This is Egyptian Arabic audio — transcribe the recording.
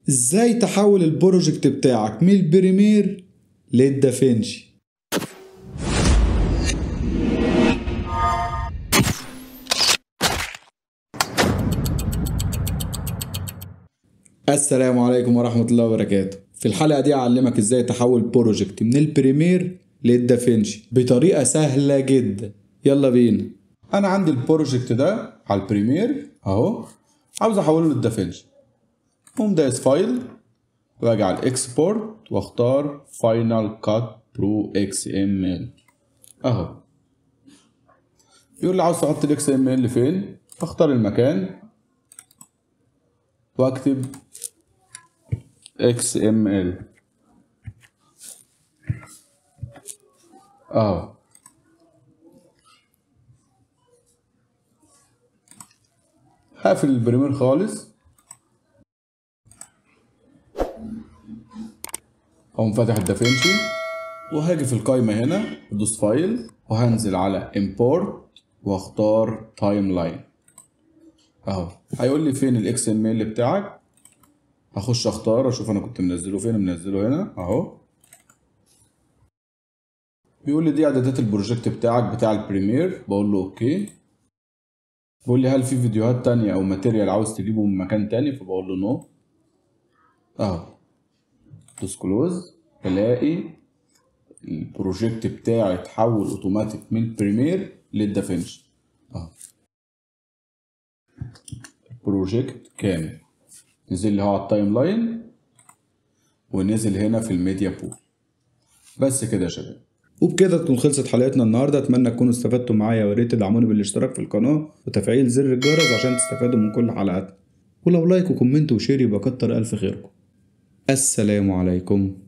ازاي تحول البروجكت بتاعك من البريمير للدافنشي السلام عليكم ورحمة الله وبركاته في الحلقة دي هعلمك ازاي تحول بروجكت من البريمير للدافنشي بطريقة سهلة جدا يلا بينا انا عندي البروجكت ده على البريمير اهو عاوز احوله للدافنشي قوم دايس فايل واجي على الاكسبورت واختار فاينل كات برو اكس ام ال اهو يقول لي عاوز تحط الاكس ام ال فين اختار المكان واكتب اكس ام ال اهو هقفل البريمير خالص اقوم فاتح الدافنشي وهاجي في القايمة هنا ادوس فايل وهنزل على import واختار تايم لاين اهو هيقول لي فين الاكس ام ال بتاعك هخش اختار اشوف انا كنت منزله فين منزله هنا اهو بيقول لي دي اعدادات البروجكت بتاعك بتاع البريمير بقول له اوكي بيقول لي هل في فيديوهات تانية او ماتيريال عاوز تجيبه من مكان تاني فبقول له نو اهو دوس كلوز الاقي البروجكت بتاعي اتحول اوتوماتيك من البريمير للدافنشي اهو بروجكت كامل نزل لي هو على التايم لاين ونزل هنا في الميديا بول بس كده يا شباب وبكده تكون خلصت حلقتنا النهارده اتمنى تكونوا استفدتوا معايا ويا ريت تدعموني بالاشتراك في القناه وتفعيل زر الجرس عشان تستفادوا من كل حلقاتنا ولو لايك وكومنت وشير يبقى كتر الف خيركم السلام عليكم